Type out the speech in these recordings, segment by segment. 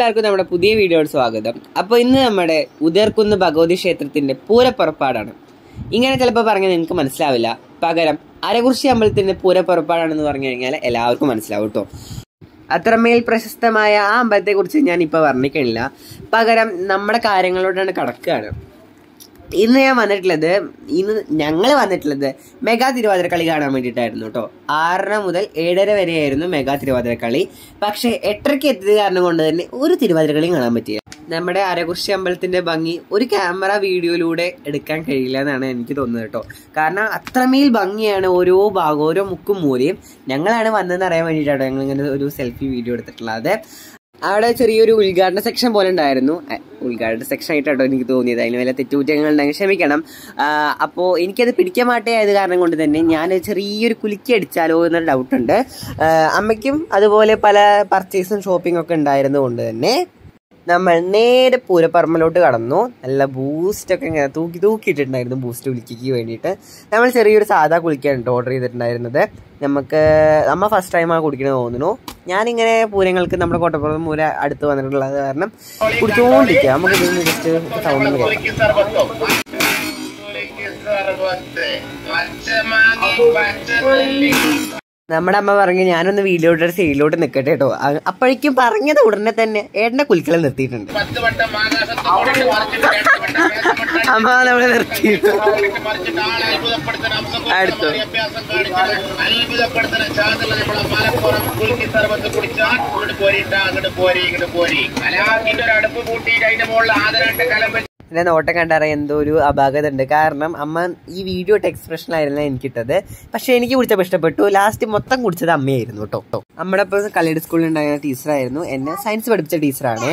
എല്ലാവർക്കും നമ്മുടെ പുതിയ വീഡിയോയുടെ സ്വാഗതം അപ്പോൾ ഇന്ന് നമ്മുടെ ഉദയർക്കുന്ന് ഭഗവതി ക്ഷേത്രത്തിന്റെ പൂരപ്പുറപ്പാടാണ് ഇങ്ങനെ ചിലപ്പോൾ പറഞ്ഞാൽ നിങ്ങൾക്ക് മനസ്സിലാവില്ല പകരം അരകുറിശി അമ്പലത്തിന്റെ പൂരപ്പുറപ്പാടാണെന്ന് പറഞ്ഞു കഴിഞ്ഞാൽ എല്ലാവർക്കും മനസ്സിലാവും കേട്ടോ അത്രമേൽ പ്രശസ്തമായ ആ അമ്പലത്തെ കുറിച്ച് ഞാൻ ഇപ്പോൾ വർണ്ണിക്കണില്ല പകരം നമ്മുടെ കാര്യങ്ങളോടാണ് കടക്കുകയാണ് ഇന്ന് ഞാൻ വന്നിട്ടുള്ളത് ഇന്ന് ഞങ്ങൾ വന്നിട്ടുള്ളത് മെഗാ തിരുവാതിര കളി കാണാൻ വേണ്ടിയിട്ടായിരുന്നു കേട്ടോ ആറര മുതൽ ഏഴര വരെയായിരുന്നു മെഗാ തിരുവാതിര കളി പക്ഷേ എട്ടരയ്ക്ക് എത്തിയത് കാരണം കൊണ്ട് തന്നെ ഒരു തിരുവാതിര കളിയും കാണാൻ പറ്റിയ നമ്മുടെ അരകുറിശി അമ്പലത്തിന്റെ ഭംഗി ഒരു ക്യാമറ വീഡിയോയിലൂടെ എടുക്കാൻ കഴിയില്ല എന്നാണ് എനിക്ക് തോന്നുന്നത് കേട്ടോ കാരണം അത്രമേൽ ഭംഗിയാണ് ഓരോ ഭാഗം ഓരോ മുക്കും മൂലയും ഞങ്ങളാണ് വന്നതെന്ന് അറിയാൻ വേണ്ടിയിട്ടാണ് ഞങ്ങൾ ഇങ്ങനെ ഒരു സെൽഫി വീഡിയോ എടുത്തിട്ടുള്ളത് അവിടെ ചെറിയൊരു ഉദ്ഘാടന സെക്ഷൻ പോലെ ഉണ്ടായിരുന്നു അഹ് ഉദ്ഘാടന സെക്ഷൻ ആയിട്ടോ എനിക്ക് തോന്നിയത് അതിന് വല്ല തെറ്റുകുറ്റങ്ങൾ ഉണ്ടെങ്കിൽ ക്ഷമിക്കണം ആഹ് അപ്പോ എനിക്കത് പിടിക്കാൻ മാട്ടയായത് കാരണം കൊണ്ട് തന്നെ ഞാൻ ചെറിയൊരു കുലുക്കി അടിച്ചാലോ എന്നൊരു ഡൗട്ട് ഉണ്ട് ആഹ് അമ്മയ്ക്കും അതുപോലെ പല പർച്ചേസും ഷോപ്പിംഗ് ഒക്കെ ഉണ്ടായിരുന്നത് കൊണ്ട് തന്നെ നമ്മൾ നേരെ പൂരപ്പറമ്പിലോട്ട് കടന്നു നല്ല ബൂസ്റ്റ് ഒക്കെ ഇങ്ങനെ തൂക്കി തൂക്കിയിട്ടുണ്ടായിരുന്നു ബൂസ്റ്റ് കുലിക്കിക്ക് വേണ്ടിയിട്ട് നമ്മൾ ചെറിയൊരു സാധാ കുളിക്കാണ് ഓർഡർ ചെയ്തിട്ടുണ്ടായിരുന്നത് നമുക്ക് അമ്മ ഫസ്റ്റ് ടൈമാണ് കുടിക്കണമെന്ന് തോന്നുന്നു ഞാനിങ്ങനെ പൂരങ്ങൾക്ക് നമ്മുടെ കോട്ടപ്പുറം പൂര അടുത്ത് വന്നിട്ടുള്ളത് കാരണം കുടിച്ചുകൊണ്ടിരിക്കുക നമുക്ക് ഇതിന് ജസ്റ്റ് സൗണ്ട് കേൾക്കാം പുളിക്ക് സർബത്തോ പുളിക്ക് സർബത്ത് പച്ചമാങ്ങി പച്ചനെല്ലി നമ്മുടെ അമ്മ പറഞ്ഞു ഞാനൊന്ന് വീഡിയോയുടെ സൈഡിലോട്ട് നിൽക്കട്ടെ കേട്ടോ അ- അപ്പോഴേക്കും പറഞ്ഞത് ഉടനെ തന്നെ ഏട്ടനെ കുലിക്കൽ നിർത്തിയിട്ടുണ്ട് പത്ത് വട്ടം ആകാശത്ത് കൊണ്ടിട്ട് മറിച്ചിട്ട് രണ്ട് വട്ടം മേശമട്ട അമ്മ നമ്മളെ നിർത്തിയിട്ടു കൊണ്ടിട്ട് മറിച്ചിട്ട് ആളെ അത്ഭുതപ്പെടുത്തുന്ന അടുത്തോ? അംശം അഭ്യാസം കാണിച്ചാൽ അത്ഭുതപ്പെടുത്തുന്ന ചാതല നമ്മളെ മലപ്പുറം പുളിക്ക് സർബത്ത് കുടിച്ചാൽ ഇങ്ങോട്ട് പോരിട്ടാ അങ്ങോട്ട് പോരി ഇങ്ങോട്ട് പോരി കലാക്കിന്റെ ഒരു അടുപ്പ് കൂട്ടിയിട്ട് അതിന്റെ മുകളിൽ ആദരണ്ട് കലം വെച്ച് എന്നെ നോട്ടം കണ്ടറിയാൻ എന്തോ ഒരു അപാകത ഉണ്ട് കാരണം അമ്മ ഈ വീഡിയോ എക്സ്പ്രഷനായിരുന്നു എനിക്കിട്ടത് പക്ഷെ എനിക്ക് കുടിച്ചപ്പോൾ ഇഷ്ടപ്പെട്ടു ലാസ്റ്റ് മൊത്തം കുടിച്ചത് അമ്മയായിരുന്നു കേട്ടോ കേട്ടോ നമ്മുടെ ഇപ്പോൾ കലയുടെ സ്കൂളിൽ ഉണ്ടായിരുന്ന ടീച്ചറായിരുന്നു എന്നെ സയൻസ് പഠിപ്പിച്ച ടീച്ചറാണേ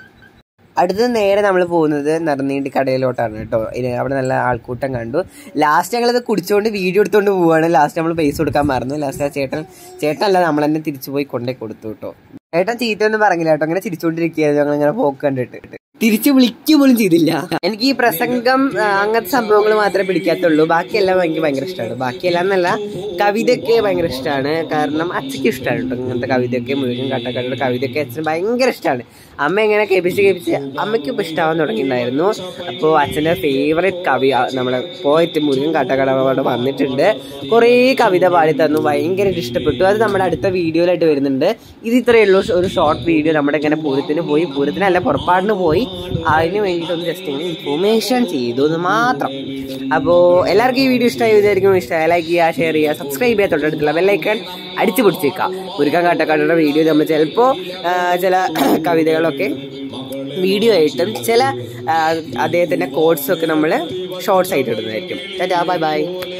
അടുത്തത് നേരെ നമ്മൾ പോകുന്നത് നിറനീണ്ടി കടയിലോട്ടാണ് കേട്ടോ ഇത് അവിടെ നല്ല ആൾക്കൂട്ടം കണ്ടു ലാസ്റ്റ് ഞങ്ങളത് കുടിച്ചുകൊണ്ട് വീഡിയോ എടുത്തുകൊണ്ട് പോവാണ് ലാസ്റ്റ് നമ്മൾ പൈസ കൊടുക്കാൻ മറന്നു ലാസ്റ്റ് ആ ചേട്ടൻ ചേട്ടനല്ല നമ്മൾ തന്നെ തിരിച്ചു പോയി കൊണ്ടേ കൊടുത്തു കേട്ടോ ഏട്ടൻ ചീറ്റൊന്നും പറഞ്ഞില്ല കേട്ടോ അങ്ങനെ ചിരിച്ചോണ്ടിരിക്കുകയായിരുന്നു ഞങ്ങൾ ഇങ്ങനെ പോക്ക് കണ്ടിട്ട് തിരിച്ചു വിളിക്കുക പോലും ചെയ്തില്ല എനിക്ക് ഈ പ്രസംഗം ആ, അങ്ങനത്തെ സംഭവങ്ങൾ മാത്രമേ പിടിക്കാത്തുള്ളൂ ബാക്കിയെല്ലാം എനിക്ക് ഭയങ്കര ഇഷ്ടമാണ് ബാക്കിയെല്ലാം എന്നല്ല കവിതയൊക്കെ ഭയങ്കര ഇഷ്ടമാണ് കാരണം അച്ഛയ്ക്ക് ഇഷ്ടമാണ് കേട്ടോ ഇങ്ങനത്തെ കവിതയൊക്കെ മുഴുവൻ കട്ടക്കടയുടെ കവിതയൊക്കെ അച്ഛന് ഭയങ്കര ഇഷ്ടമാണ് അമ്മ എങ്ങനെ കേൾപ്പിച്ച് കേൾപ്പിച്ച് അമ്മയ്ക്കും ഇപ്പം ഇഷ്ടമാവാൻ തുടങ്ങിയിട്ടുണ്ടായിരുന്നു അപ്പോൾ അച്ഛൻ്റെ ഫേവറേറ്റ് കവി ആ, നമ്മളെ പോയിട്ട് മുരുകൻ കാട്ടക്കടവിടെ വന്നിട്ടുണ്ട് കുറേ കവിത പാടി തന്നു ഭയങ്കര ഇഷ്ടപ്പെട്ടു അത് നമ്മുടെ അടുത്ത വീഡിയോയിലായിട്ട് വരുന്നുണ്ട് ഇത് ഇത്രയേ ഉള്ളൂ ഒരു ഷോർട്ട് വീഡിയോ നമ്മുടെ ഇങ്ങനെ പൂരത്തിന് പോയി പൂരത്തിനല്ല പുറപ്പാടിന് പോയി അതിന് വേണ്ടിയിട്ടൊന്ന് ജസ്റ്റ് ഇങ്ങനെ ഇൻഫോർമേഷൻ ചെയ്തു എന്ന് മാത്രം അപ്പോൾ എല്ലാവർക്കും ഈ വീഡിയോ ഇഷ്ടമായി വിചാരിക്കും ഇഷ്ടമായി ലൈക്ക് ചെയ്യുക ഷെയർ ചെയ്യുക സബ്സ്ക്രൈബ് ചെയ്യുക തൊട്ടടുത്തുള്ള ബെല്ലൈക്കൺ അടിച്ചു പിടിച്ചേക്കാം മുരുകൻ കാട്ടക്കാടുടെ വീഡിയോ നമ്മൾ ചിലപ്പോൾ ചില കവിതകളൊക്കെ വീഡിയോ ആയിട്ടും ചില ആ, അദ്ദേഹത്തിൻ്റെ കോഡ്സൊക്കെ നമ്മൾ ഷോർട്സ് ആയിട്ട് ഇടുന്നതായിരിക്കും ടാറ്റാ ബൈ ബൈ